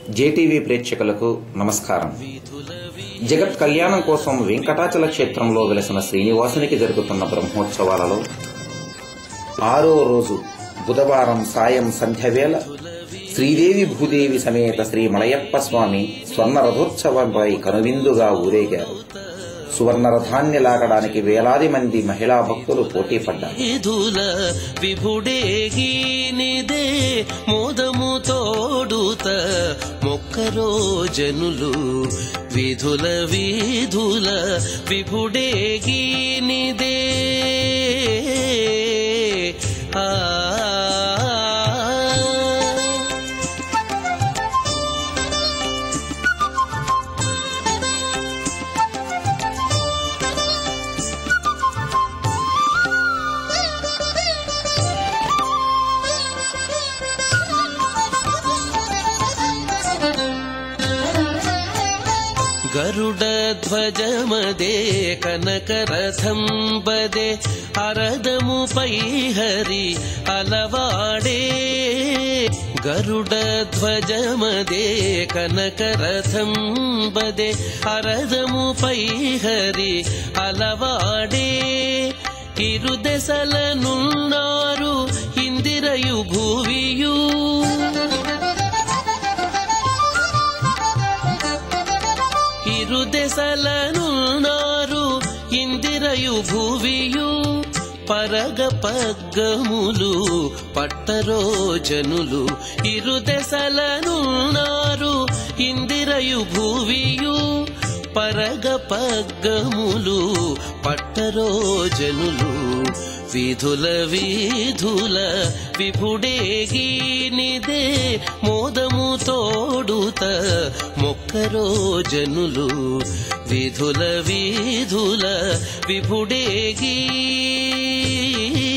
JTV ప్రేక్షకులకు నమస్కారం జగత్ కళ్యాణం కోసం వెంకటాచల క్షేత్రంలో వెలసిన శ్రీనివాసునికి జరుగుతున్న బ్రహ్మోత్సవాలలో ఆరో రోజు బుధవారం సాయం సంధ్యవేళ శ్రీదేవి భూదేవి సమేత శ్రీ మలయప్ప స్వామి స్వర్ణ రథోత్సవంపై కనువిందుగా ఊరేగారు సువర్ణ రథాన్ని లాగడానికి వేలాది మంది మహిళా భక్తులు పోటీ పడ్డారు విధుల విభుడేగీనిదే మోదము తోడుత మొక్కరో జనులు విధుల విధుల విభుడేగీనిదే ఆ గరుడధ్వజమదే కనకరథం బదే అరదముపై హరి అలవాడే గరుడధ్వజమదే కనకరథం బదే అరదముపై హరి అలవాడే ఇరు దశలనున్నారు ఇందిరయు భూవియు ఇరు దశలనున్నారు ఇందిరయు భూవియు పరగ పగ్గములు పట్టరో జనులు ఇరు దశలనున్నారు ఇందిరయు భూవియు పరగ పగ్గములు పట్టరో జనులు విధుల విధుల విభుడేగీనిదే మోదము తోడుత మొక్కరో జనులు విధుల విధుల విభుడేగీ